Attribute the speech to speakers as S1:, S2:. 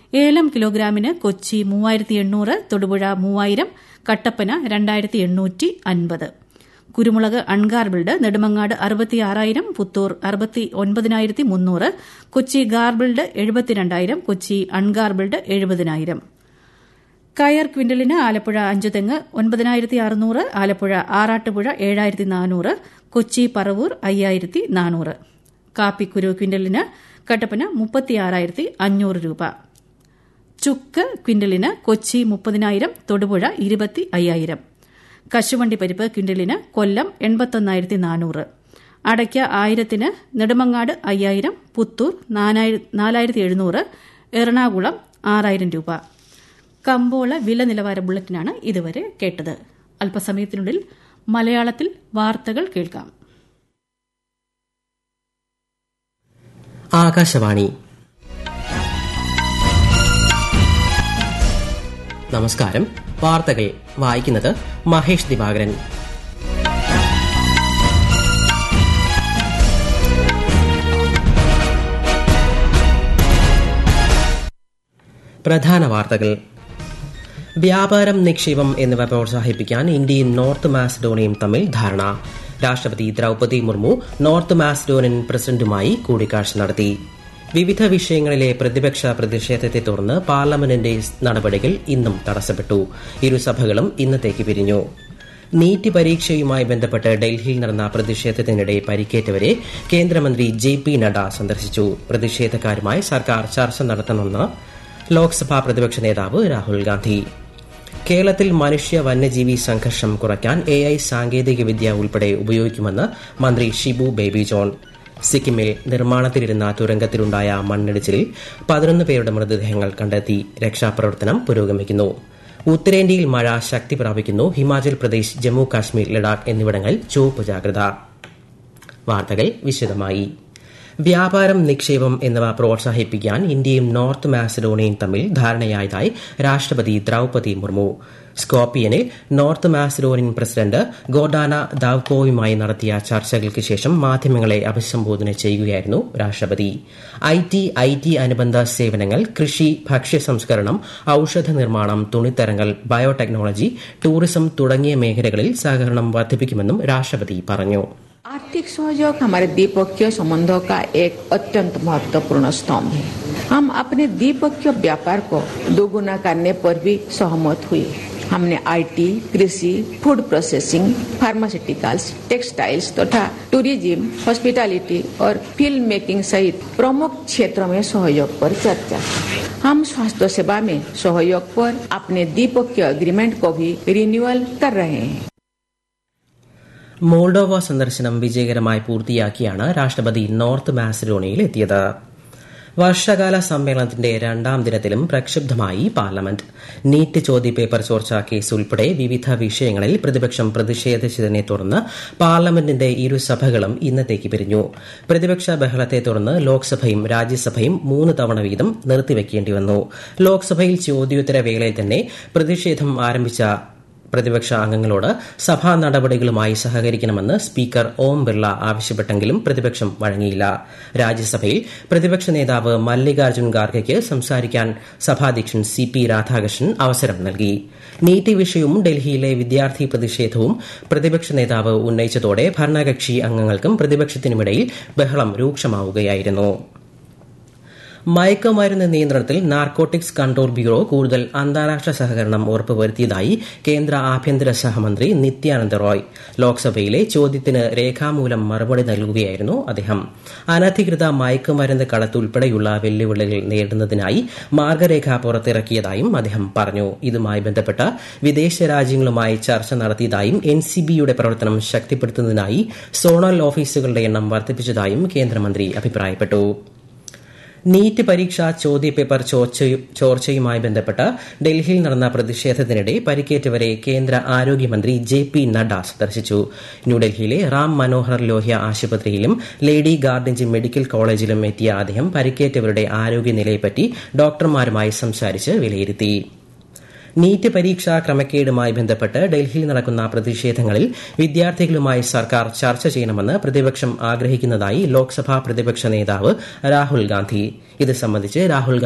S1: ഏലം കിലോഗ്രാമിന് കൊച്ചി മൂവായിരത്തി എണ്ണൂറ് തൊടുപുഴ മൂവായിരം കട്ടപ്പന രണ്ടായിരത്തി എണ്ണൂറ്റി അൻപത് കുരുമുളക് അൺഗാർബിൾഡ് നെടുമങ്ങാട് അറുപത്തിയാറായിരം പുത്തൂർ അറുപത്തി ഒൻപതിനായിരത്തി മുന്നൂറ് കൊച്ചി ഗാർബിൾഡ് എഴുപത്തിരണ്ടായിരം കൊച്ചി അൺഗാർബിൾഡ് എഴുപതിനായിരം കയർ ക്വിന്റലിന് ആലപ്പുഴ അഞ്ചുതെങ്ങ് ഒൻപതിനായിരത്തി അറുന്നൂറ് ആലപ്പുഴ ആറാട്ടുപുഴ ഏഴായിരത്തി നാനൂറ് കൊച്ചി പറവൂർ അയ്യായിരത്തി നാനൂറ് കാപ്പിക്കുരു ക്വിന്റലിന് കട്ടപ്പന മുപ്പത്തിയാറായിരത്തി അഞ്ഞൂറ് രൂപ ചുക്ക് ക്വിന്റലിന് കൊച്ചി മുപ്പതിനായിരം തൊടുപുഴ ഇരുപത്തി അയ്യായിരം കശുവണ്ടി പരിപ്പ് ക്വിന്റലിന് കൊല്ലം എൺപത്തൊന്നായിരത്തി നാനൂറ് അടയ്ക്ക ആയിരത്തിന് നെടുമങ്ങാട് അയ്യായിരം പുത്തൂർ നാലായിരത്തി എഴുന്നൂറ് എറണാകുളം ആറായിരം രൂപ കമ്പോള വില നിലവാര ബുള്ളറ്റിനാണ് ഇതുവരെ കേട്ടത് അല്പസമയത്തിനുള്ളിൽ മലയാളത്തിൽ വാർത്തകൾ കേൾക്കാം
S2: ആകാശവാണി നമസ്കാരം വാർത്തകൾ വായിക്കുന്നത് മഹേഷ് ദിവാകരൻ പ്രധാന വാർത്തകൾ വ്യാപാരം നിക്ഷേപം എന്നിവ പ്രോത്സാഹിപ്പിക്കാൻ ഇന്ത്യയും നോർത്ത് മാസഡോണിയയും തമ്മിൽ ധാരണ രാഷ്ട്രപതി ദ്രൌപതി മുർമു നോർത്ത് മാസഡോണിയൻ പ്രസിഡന്റുമായി കൂടിക്കാഴ്ച നടത്തി വിവിധ വിഷയങ്ങളിലെ പ്രതിപക്ഷ പ്രതിഷേധത്തെ തുടർന്ന് പാർലമെന്റിന്റെ നടപടികൾ ഇന്നും തടസ്സപ്പെട്ടു ഇരുസഭകളും ഇന്നത്തേക്ക് പിരിഞ്ഞു നീറ്റ് പരീക്ഷയുമായി ബന്ധപ്പെട്ട് ഡൽഹിയിൽ നടന്ന പ്രതിഷേധത്തിനിടെ പരിക്കേറ്റവരെ കേന്ദ്രമന്ത്രി ജെ പി നഡ്ഡ സന്ദർശിച്ചു പ്രതിഷേധക്കാരുമായി സർക്കാർ ചർച്ച നടത്തണമെന്ന് ലോക്സഭാ പ്രതിപക്ഷ നേതാവ് രാഹുൽ ഗാന്ധി കേരളത്തിൽ മനുഷ്യ വന്യജീവി സംഘർഷം കുറയ്ക്കാൻ എ ഐ സാങ്കേതികവിദ്യ ഉൾപ്പെടെ ഉപയോഗിക്കുമെന്ന് മന്ത്രി ഷിബു ബേബി ജോൺ സിക്കിമിൽ നിർമ്മാണത്തിലിരുന്ന തുരങ്കത്തിലുണ്ടായ മണ്ണിടിച്ചിലിൽ പതിനൊന്ന് പേരുടെ മൃതദേഹങ്ങൾ കണ്ടെത്തി രക്ഷാപ്രവർത്തനം പുരോഗമിക്കുന്നു ഉത്തരേന്ത്യയിൽ മഴ ശക്തി പ്രാപിക്കുന്നു ഹിമാചൽ പ്രദേശ് ജമ്മു കാശ്മീർ ലഡാക്ക് എന്നിവിടങ്ങളിൽ ചുവപ്പ് ജാഗ്രത വാർത്തകൾ വിശദമായി വ്യാപാരം നിക്ഷേപം എന്നിവ പ്രോത്സാഹിപ്പിക്കാൻ ഇന്ത്യയും നോർത്ത് മാസഡോണിയയും തമ്മിൽ ധാരണയായതായി രാഷ്ട്രപതി ദ്രൌപതി മുർമു സ്കോപ്പിയനിൽ നോർത്ത് മാസഡോണിയൻ പ്രസിഡന്റ് ഗോഡാന ദാവ്കോയുമായി നടത്തിയ ചർച്ചകൾക്ക് ശേഷം മാധ്യമങ്ങളെ അഭിസംബോധന ചെയ്യുകയായിരുന്നു രാഷ്ട്രപതി ഐ ടി ഐ ടി അനുബന്ധ സേവനങ്ങൾ കൃഷി ഭക്ഷ്യ സംസ്കരണം ഔഷധ നിർമ്മാണം തുണിത്തരങ്ങൾ ബയോടെക്നോളജി ടൂറിസം തുടങ്ങിയ മേഖലകളിൽ സഹകരണം വർദ്ധിപ്പിക്കുമെന്നും രാഷ്ട്രപതി പറഞ്ഞു
S3: आर्थिक सहयोग हमारे द्विपक्षीय संबंधों का एक अत्यंत महत्वपूर्ण स्तंभ है हम अपने द्विपक्षीय व्यापार को दोगुना करने पर भी सहमत हुए हमने आईटी, कृषि फूड प्रोसेसिंग फार्मास्यूटिकल्स टेक्सटाइल्स तथा टूरिज्म हॉस्पिटैलिटी और फिल्म मेकिंग सहित प्रमुख क्षेत्रों में सहयोग पर चर्चा हम स्वास्थ्य सेवा में सहयोग पर अपने द्विपक्षीय एग्रीमेंट को भी रिन्यूअल कर रहे हैं
S2: മോൾഡോവ സന്ദർശനം വിജയകരമായി പൂർത്തിയാക്കിയാണ് രാഷ്ട്രപതി നോർത്ത് മാസഡോണിയയിൽ എത്തിയത് വർഷകാല സമ്മേളനത്തിന്റെ രണ്ടാം ദിനത്തിലും പ്രക്ഷുബ്ധമായി പാർലമെന്റ് നീറ്റ് ചോദ്യപേപ്പർ ചോർച്ചാ കേസ് ഉൾപ്പെടെ വിവിധ വിഷയങ്ങളിൽ പ്രതിപക്ഷം പ്രതിഷേധിച്ചതിനെ തുടർന്ന് പാർലമെന്റിന്റെ ഇരുസഭകളും ഇന്നത്തേക്ക് പിരിഞ്ഞു പ്രതിപക്ഷ ബഹളത്തെ തുടർന്ന് ലോക്സഭയും രാജ്യസഭയും മൂന്ന് തവണ വീതം നിർത്തിവെക്കേണ്ടി വന്നു ലോക്സഭയിൽ ചോദ്യോത്തര വേളയിൽ തന്നെ പ്രതിഷേധം ആരംഭിച്ച പ്രതിപക്ഷ അംഗങ്ങളോട് സഭാ നടപടികളുമായി സഹകരിക്കണമെന്ന് സ്പീക്കർ ഓം ബിർള ആവശ്യപ്പെട്ടെങ്കിലും പ്രതിപക്ഷം വഴങ്ങിയില്ല രാജ്യസഭയിൽ പ്രതിപക്ഷ നേതാവ് മല്ലികാർജ്ജുൻ ഖാർഗെയ്ക്ക് സംസാരിക്കാൻ സഭാധ്യക്ഷൻ സി പി രാധാകൃഷ്ണൻ അവസരം നൽകി നീറ്റ് വിഷയവും ഡൽഹിയിലെ വിദ്യാർത്ഥി പ്രതിഷേധവും പ്രതിപക്ഷ നേതാവ് ഉന്നയിച്ചതോടെ ഭരണകക്ഷി അംഗങ്ങൾക്കും പ്രതിപക്ഷത്തിനുമിടയിൽ ബഹളം രൂക്ഷമാവുകയായിരുന്നു മയക്കുമരുന്ന് നിയന്ത്രണത്തിൽ നാർക്കോട്ടിക്സ് കൺട്രോൾ ബ്യൂറോ കൂടുതൽ അന്താരാഷ്ട്ര സഹകരണം ഉറപ്പുവരുത്തിയതായി കേന്ദ്ര ആഭ്യന്തര സഹമന്ത്രി നിത്യാനന്ദ റോയ് ലോക്സഭയിലെ ചോദ്യത്തിന് രേഖാമൂലം മറുപടി നൽകുകയായിരുന്നു അദ്ദേഹം അനധികൃത മയക്കുമരുന്ന് കടത്തുൾപ്പെടെയുള്ള വെല്ലുവിളികൾ നേരിടുന്നതിനായി മാർഗരേഖ പുറത്തിറക്കിയതായും അദ്ദേഹം പറഞ്ഞു ഇതുമായി ബന്ധപ്പെട്ട് വിദേശ രാജ്യങ്ങളുമായി ചർച്ച നടത്തിയതായും എൻ സി ബിയുടെ പ്രവർത്തനം ശക്തിപ്പെടുത്തുന്നതിനായി സോണൽ ഓഫീസുകളുടെ എണ്ണം വർദ്ധിപ്പിച്ചതായും കേന്ദ്രമന്ത്രി അഭിപ്രായപ്പെട്ടു നീറ്റ് പരീക്ഷ ചോദ്യപേപ്പർ ചോർച്ചയുമായി ബന്ധപ്പെട്ട് ഡൽഹിയിൽ നടന്ന പ്രതിഷേധത്തിനിടെ പരിക്കേറ്റവരെ കേന്ദ്ര ആരോഗ്യമന്ത്രി ജെ പി നഡ്ഡ സന്ദർശിച്ചു ന്യൂഡൽഹിയിലെ റാം മനോഹർ ലോഹ്യ ആശുപത്രിയിലും ലേഡി ഗാർഡൻജ് മെഡിക്കൽ കോളേജിലും എത്തിയ അദ്ദേഹം പരിക്കേറ്റവരുടെ ആരോഗ്യനിലയെപ്പറ്റി ഡോക്ടർമാരുമായി സംസാരിച്ച് വിലയിരുത്തി നീറ്റ് പരീക്ഷാ ക്രമക്കേടുമായി ബന്ധപ്പെട്ട് ഡൽഹിയിൽ നടക്കുന്ന പ്രതിഷേധങ്ങളിൽ വിദ്യാർത്ഥികളുമായി സർക്കാർ ചർച്ച ചെയ്യണമെന്ന് പ്രതിപക്ഷം ആഗ്രഹിക്കുന്നതായി ലോക്സഭാ പ്രതിപക്ഷ നേതാവ് രാഹുൽ ഗാന്ധി ഇത് സംബന്ധിച്ച് രാഹുൽ